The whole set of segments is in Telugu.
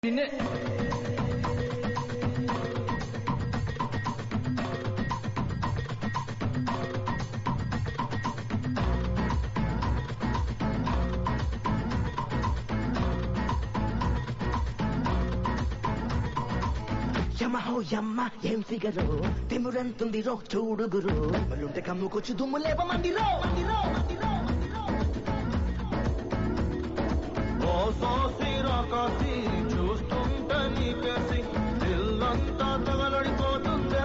నిన్నే యమ హో యమ్మ ఏం ఫిగరో తిమురెంతుంది రో చూడు గురు మళ్ళుంటే కమ్ముకొచ్చి దుమ్ము లేప మందిరో మందిరో మందిరో మందిరో ఓ సోసి రాకాసి చూస్తుంటే నీకేసి ఇల్లంతా తగలడిపోతుందే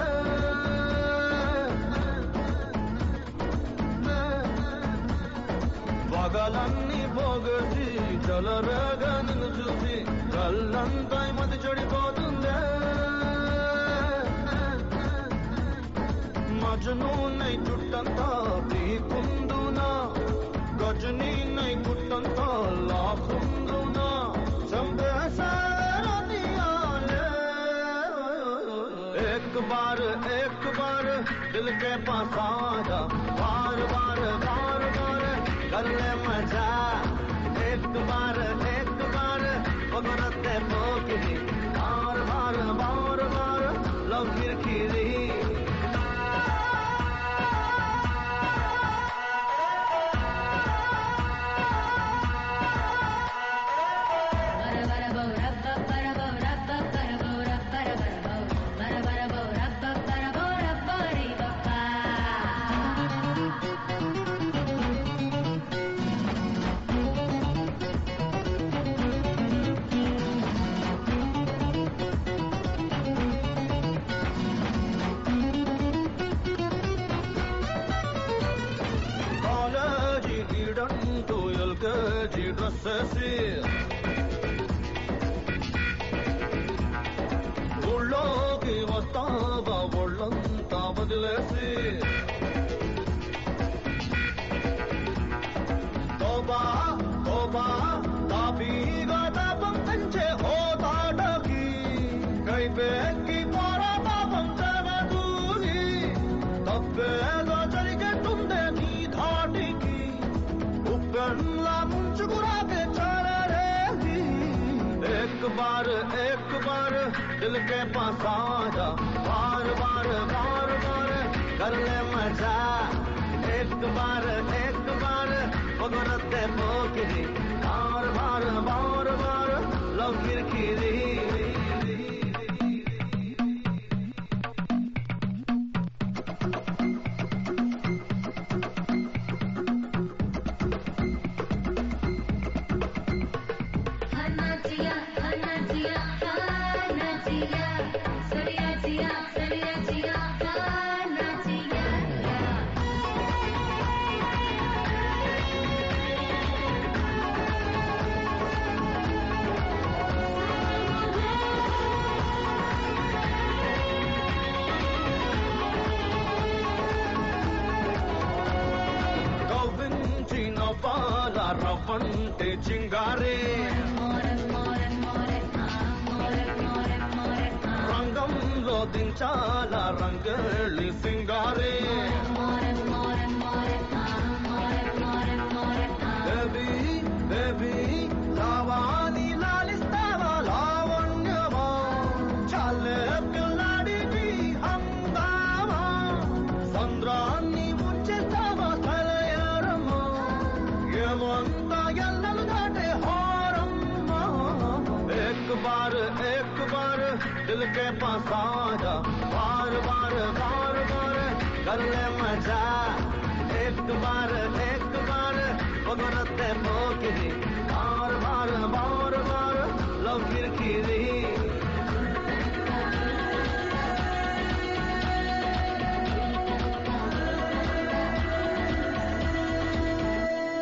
పగలన్నీ పోగేసి చలరేగా నిన్ను చూసి కళ్ళంతా మతి చెడిపోతుందే మజను నై చుట్టంతా నీకుందునా గజనీ నై గుట్టంతా లాకుందునా చంపేశారా दियाले एक बार एक बार दिल के पास आ जा बार बार बार बार कर ले मजा एक बार एक बार पकड़ते पोकरी बार बार बार बार लव किरकिरी కాలేజీ ఈడంటూ ఎల్కేజీ డ్రెస్ వేసి ఊళ్ళోకి వస్తావా ఒళ్ళంతా వదిలేసి తోబా తోబా తాపీగా తాపం పెంచే ఓ తాటకి కైపేకి పోరా పాపం జగదూరి తప్పేదో జరిగేటుండే నీ ధాటికి ఉప్పెన్లా ముంచుకురాకే చాలరేది एक बार एक बार दिल के पास आ जा बार बार बार बार कर ले मजा एक बार एक बार पकड़ते पोकरी बार बार बार बार लव किरकिरी కవ్వించిన పాల రవ్వంటే చింగారే రంగంలో దించాల రంగేళి సింగారే బేబీ బేబీ లావాని లాలిస్తావా లావణ్యమా చాలే పిల్లాడికి హంగామా సంద్రాన్ని ముంచేస్తావా తలయారమ్మా ఏమంతా ఎల్లలు దాటే హారమ్మా एक बार एक बार दिल के पास आ जा बार बार बार बार कर ले मजा एक बार एक बार पकड़ते पोकरी